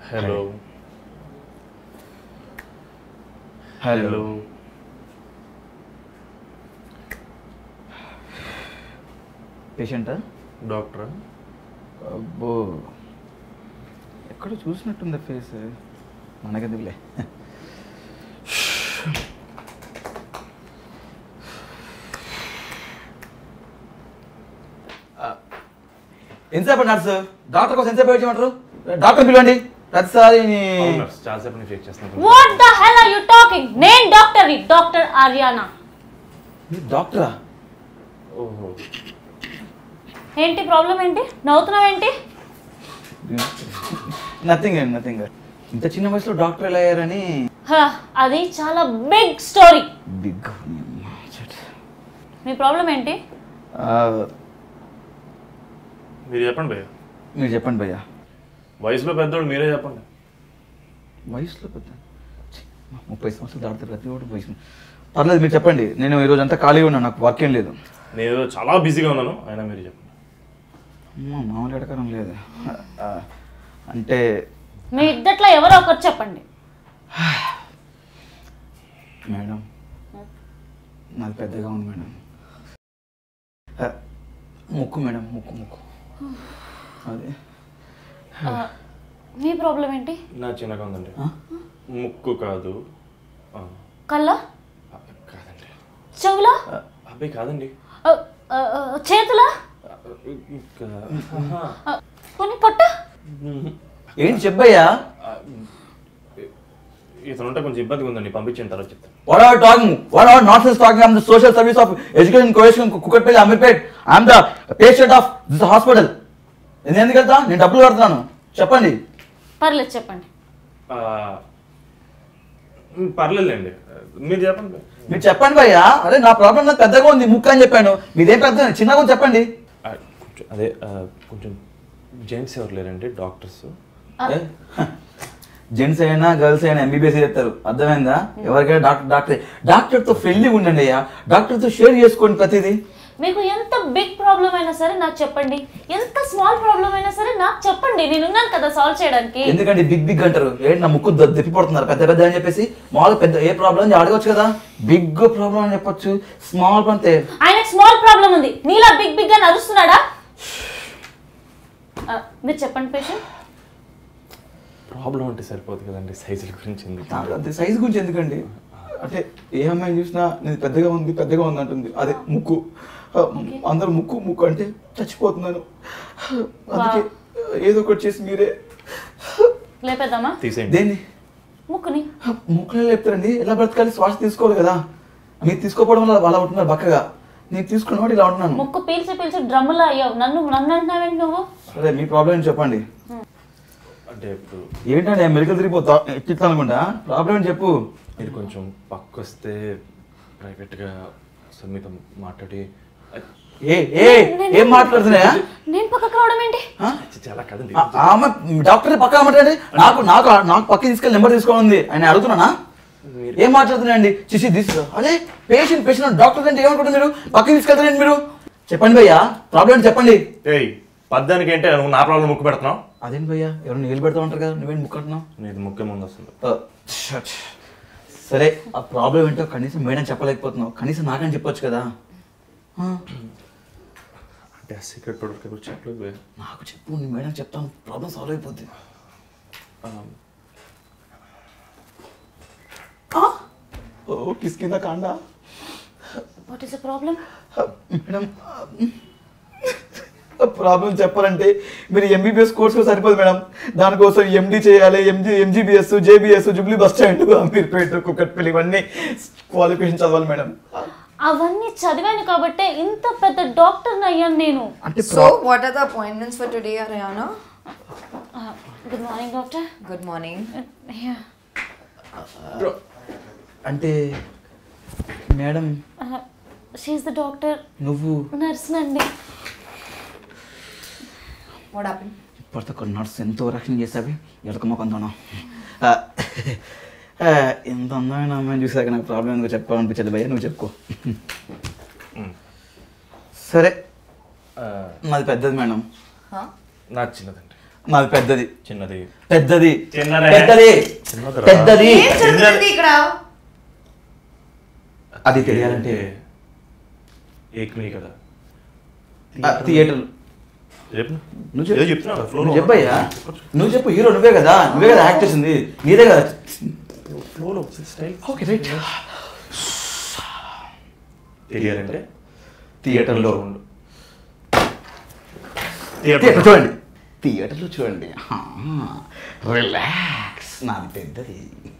Hello hello పేషెంటా డాక్టరా అబ్బో ఎక్కడ చూసినట్టుంది ఫేస్ మనకెందుకులే ఎంతసేపు నర్సు డాక్టర్ కోసం ఎంతసేపు వెయిట్ చేయమంటారు డాక్టర్ పిలవండి ప్రతిసారి నీ- అవును నర్స్ చాలాసేపు నుంచి వెయిట్ చేస్తున్నాను what the hell are you talking నేను డాక్టర్ డాక్టర్ ఆర్యానా మీరు డాక్టరా ఓహో ఏంటి ప్రాబ్లం ఏంటి నవ్వుతున్నావు ఏంటి నథింగ్ అండి నథింగ్ ఇంత చిన్న వయసులో డాక్టర్ ఎలా అయ్యారని హ, అది చాలా బిగ్ స్టోరీ బిగ్ మీ ప్రాబ్లం ఏంటి మీరు చెప్పండి భయ్య మీరు చెప్పండి భయ్యా వయసులో పెద్దోడు మీరే చెప్పండి వయసులో పెద్ద ఛీ, ముప్పై సంవత్సరాలు దాటుతారు ప్రతి ఒక్కటి వయసు పర్లేదు మీరు చెప్పండి నేను ఈరోజు అంతా ఖాళీగా ఉన్నాను నాకు వర్క్ ఏం లేదు నేను ఏదో చాలా బిజీగా ఉన్నాను అయినా మీరు చెప్పండి అమ్మా, మామూలు ఎడకరం లేదు ఆ, అంటే మీ ఇద్దట్లో ఎవరో ఒకరు చెప్పండి మేడం నాది పెద్దగా ఉంది మేడం ఆ, ముక్కు మేడం ముక్కు ముక్కు అదే ఆ, మీ ప్రాబ్లం ఏంటి నా చిన్నగా ఉందండి ఆ? ముక్కు కాదు ఆ, కళ్ళ ఆ, కాదండి చెవుల ఆ, అబ్బాయి కాదండి ఆ, ఆ, ఆ, చేతుల ఆ, ఇంకా ఆహా. ఆ, కొన్ని పొట్ట ఏంటి చెప్పయ్యా ఆ, ఇతను ఉంటే కొంచెం ఇబ్బందిగా ఉందండి పంపించిన తర్వాత చెప్తాను What are you talking? What are nonsense talking? I'm the social service of education cohesion Kukatpalli Amirpet. I'm the patient of this hospital. నేను ఎందుకు వెళ్తా నేను డబ్బులు కడుతున్నాను చెప్పండి పర్లేదు చెప్పండి ఆ, మ్, పర్లేదులేండి మీరు చెప్పండి మీరు చెప్పండి భయ్యా అరే నా ప్రాబ్లం నాకు పెద్దగా ఉంది ముక్క అని చెప్పాను మీదేం పెద్ద చిన్నగా ఉంది చెప్పండి ఆ, కొంచెం అదే ఆ, కొంచెం జెంట్స్ ఎవరు లేరండి డాక్టర్స్ జెంట్స్ అయినా గర్ల్స్ అయినా ఎంబీబీఎస్ చెప్తారు అర్థమైందా ఎవరికైనా డాక్టర్ డాక్టర్ డాక్టర్తో ఫ్రెండ్లీగా ఉండండి అయ్యా డాక్టర్తో షేర్ చేసుకోండి ప్రతిదీ మీకు ఎంత బిగ్ ప్రాబ్లం అయినా సరే నాకు చెప్పండి ఎంత స్మాల్ ప్రాబ్లం అయినా సరే నాకు చెప్పండి నేను ఉన్నాను కదా సాల్వ్ చేయడానికి ఎందుకంటే బిగ్ బిగ్ అంటారు ఏంటి నా ముక్కు ద- దెప్పిపడుతున్నారు పెద్ద పెద్ద అని చెప్పేసి మామూలుగా పెద్ద ఏ ప్రాబ్లం అని అడగొచ్చు కదా బిగ్ ప్రాబ్లం అని చెప్పొచ్చు స్మాల్ అంతే ఆయనకు స్మాల్ ప్రాబ్లం ఉంది నీలా బిగ్ బిగ్ అని అరుస్తున్నాడా ఆ, మీరు చెప్పండి పేషెంట్ ప్రాబ్లం అంటే సరిపోదు కదండి సైజుల గురించి ఎందుకు నాకు అంతే సైజ్ గురించి ఎందుకండి అంటే ఏ అమ్మాయిని చూసినా నేను పెద్దగా ఉంది పెద్దగా ఉంది అంటుంది అదే ముక్కు ఆ, అందరూ ముక్కు ముక్కు అంటే చచ్చిపోతున్నాను అందుకే ఏదో ఒకటి చేసి మీరే లేపేద్దామా తీసేయండి దేన్ని ముక్కుని ముక్కులో లేపుతారండి ఎలా బ్రతకాలి శ్వాస తీసుకోవాలి కదా మీరు తీసుకోపోవడం వల్ల అలా ఉంటున్నారు బక్కగా నేను తీసుకున్నవాడు ఇలా ఉంటున్నాను ముక్కు పీల్చి పీల్చి డ్రమ్ములా అయ్యావు నన్ను నన్ను అంటున్నావేంటి నువ్వు సరే మీ ప్రాబ్లం ఏంటి చెప్పండి అంటే ఇప్పుడు ఏంటంటే మెడికల్ తిరిగిపోతా ఎక్కిస్తా అనుకుంటా ప్రాబ్లం ఏంటి చెప్పు మీరు కొంచెం పక్క వస్తే ప్రైవేట్గా అసలు మీతో మాట్లాడి ఏ ఏ ఏం మాట్లాడుతున్నాయా నేను పక్కకు రావడం ఏంటి ఆ? చాలా కదండి ఆ- ఆమె డాక్టర్ పక్క మాట్లాడి నాకు నాకు నాకు పక్క తీసుకెళ్ళి నెంబర్ తీసుకోవాలి ఉంది ఆయన అడుగుతున్నానా ఏం మాట్లాడుతున్నాయండి చిసి తీసుకో అదే పేషెంట్ పేషెంట్ డాక్టర్ అంటే ఏమనుకుంటారు మీరు పక్క తీసుకెళ్తారండి మీరు చెప్పండి భయ్యా ప్రాబ్లం ఏంటి చెప్పండి ఏయ్ పద్దానికి ఏంటి నువ్వు నా ప్రాబ్లం ముక్కు పెడుతున్నావు అదేంటి భయ్యా ఎవరు నీళ్ళు పెడతా ఉంటారు కదా నువ్వేంటి ముక్కంటున్నావు నీది ముక్కే ముందు వస్తుంది ఆ, షట్. సరే ఆ ప్రాబ్లం ఏంటో కనీసం మేడం చెప్పలేకపోతున్నావు కనీసం నాకని చెప్పొచ్చు కదా ఆ, అంటే ఆ సీక్రెట్ ప్రొడక్ట్ గురించి చెప్పలేదు భయ్యా. నాకు చెప్పు నీ మేడం చెప్తాను ప్రాబ్లం సాల్వ్ అయిపోద్ది ఆ, ఓ Kishkinda Kanda what is the problem madam problem చెప్పాలంటే మీరు ఎంబీబీఎస్ కోర్సు సరిపోదు మేడం దానికోసం ఎండి చేయాలి MG MGBS JBS Jubilee bus stand Ameerpet Kukatpally ఇవన్నీ క్వాలిఫికేషన్ చదవాలి మేడం అవన్నీ చదివాను కాబట్టే ఇంత పెద్ద డాక్టర్ అయ్యాను నేను అంటే So, what are the appointments for today, Ariana? Good morning doctor Good morning. అంటే మేడం షీఈ్ ద డాక్టర్ నువ్వు నర్స్ నండి What happened? ఇప్పటితో ఒక నర్స్ ఎంతో రక్షణ చేసావి ఎడక మొకందోనా ఎంత అందమైన అమ్మాయిని చూసాక నాకు ప్రాబ్లం ఎందుకు చెప్పాలనిపించదు భయ్య నువ్వు చెప్పుకో సరే ఆ, నాది పెద్దది మేడం Huh? నాది చిన్నదండి నాది పెద్దది చిన్నది పెద్దది చిన్నదే. పెద్దది చిన్నదిరా. పెద్దది ఏం జరుగుతుంది ఇక్కడ అది తెలియాలంటే ఏక్మి కదా ఆ, థియేటర్ చెప్పు నువ్వు చెప్పు. ఏదో చెప్తున్నావు కదా, flow లో నువ్వు చెప్పయ్యా చెప్పొచ్చు. నువ్వు చెప్పు హీరో నువ్వే కదా నువ్వే కదా యాక్ట్ చేసింది నీదే కదా Flow లో స్టైల్ ఓకే రైట్ తెలియాలంటే థియేటర్లో ఉండు థియేటర్ చూడండి థియేటర్లో చూడండి రిలాక్స్ నాది పెద్దది